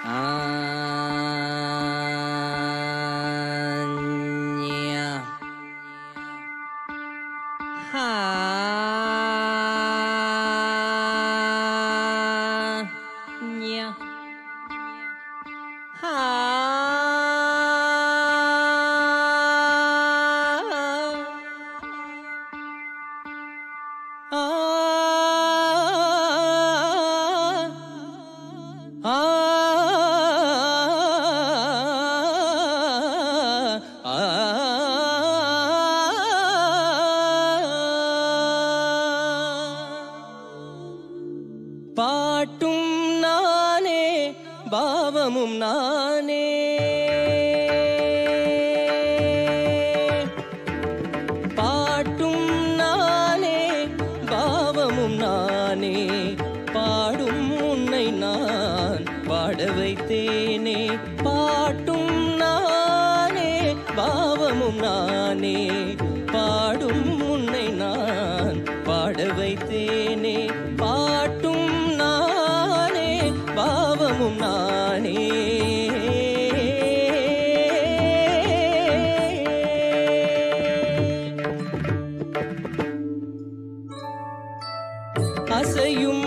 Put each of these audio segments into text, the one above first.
Anya. Anya. பாட்டும் நானே பாவமும் நானே பாட்டும் நானே பாவமும் நானே பாடும் உன்னை நான் பாட வைத்தேனே பாட்டும் நானே பாவமும் நானே பாடும் உன்னை நான் பாட வைத்தேனே பாட்டும் நானே பாவமும் நானே அசையும்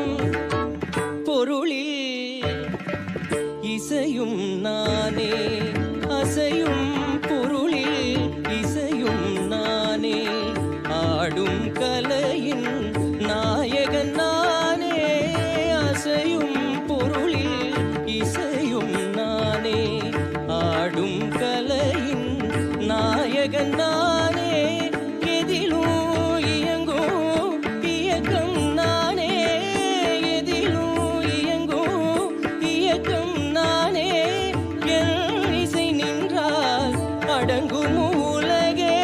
பொருளில் இசையும் நானே அசையும் பொருளில் இசையும் நானே ஆடும் கலையின் நாயகன் நானே அசையும் பொருளில் இசையும் நானே ஆடும் கலையின் நாயகன் நானே எதிலும் இயங்கும் இயக்கம் நானே எதிலும் இயங்கும் இயக்கம் நானே என் இசை நின்றால் அடங்கும் உலகே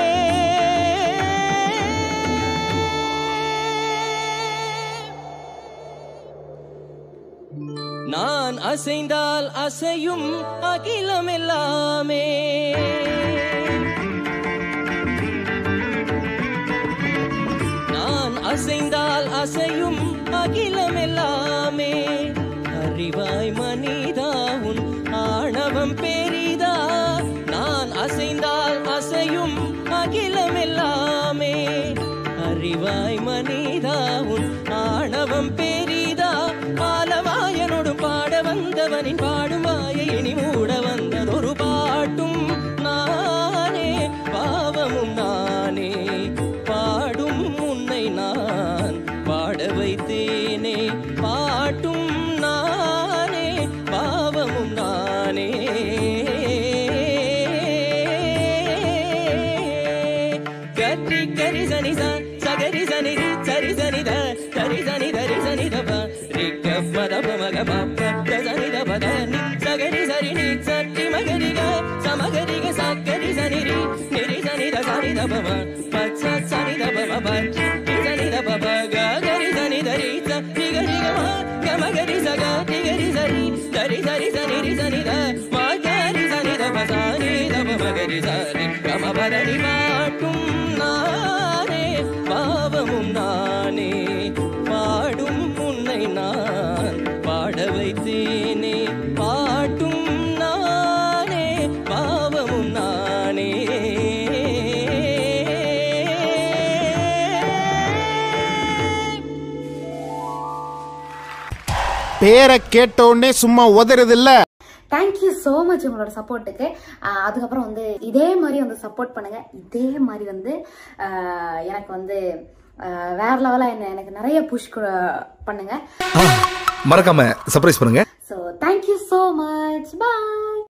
நான் அசைந்தால் அசையும் அகிலம் எல்லாமே நான் அசைந்தால் அசையும் அகிலம் எல்லாமே அறிவாய் மனிதா உன் ஆணவம் பெரிதா நான் அசைந்தால் அசையும் அகிலம் எல்லாமே அறிவாய் மனிதா உன் ஆணவம் பெரிதா பாலவாயனோடு பாட வந்தவனின் பாடும் வாயை இனி மூட வந்ததொரு பாட்டும் நானே பாவமும் நானே பாடும் உன்னை நான் பாட வைத்தேனே பாட்டும் நானே பாவமும் நானே கரி கரி சனி ச சகரி சனி ரி சரி சனி த சரி சனி தரி சனி த ப ரி க ப த ப ம க ப ப த சனி த ப த நி சகரி சரி நி சரி மகரி க சமகரி க சகரி சனி ரி நி ரி சனி த சனி த ப ம ப ச சனி த ப ம ப ரி சனி த ப ப க கரி சனி த ரி ச ரி க ரி க ம க ம க ரி ச க ரி க ரி ச ரி த ரி ச ரி ச நி ரி ச நி த ம க ரி ச நி த ப ச நி த ப ம க ரி ச ரி க ம ப த ரி பாட்டும் நானே பாவமும் நானே பாடும் உன்னை நான் பாட வைத்தேனே பாட்டும் நானே பாவமும் நானே பேரை கேட்ட உடனே சும்மா உதறது இல்ல தேங்க்யூ ஸோ மச் உங்களோட சப்போர்ட்டுக்கு அதுக்கப்புறம் வந்து இதே மாதிரி வந்து சப்போர்ட் பண்ணுங்க இதே மாதிரி வந்து ஆஹ் எனக்கு வந்து ஆஹ் வேற லெவலாக என்ன எனக்கு நிறைய புஷ் பண்ணுங்க மறக்காம சர்ப்ரைஸ் பண்ணுங்க ஸோ தேங்க்யூ ஸோ மச் பாய்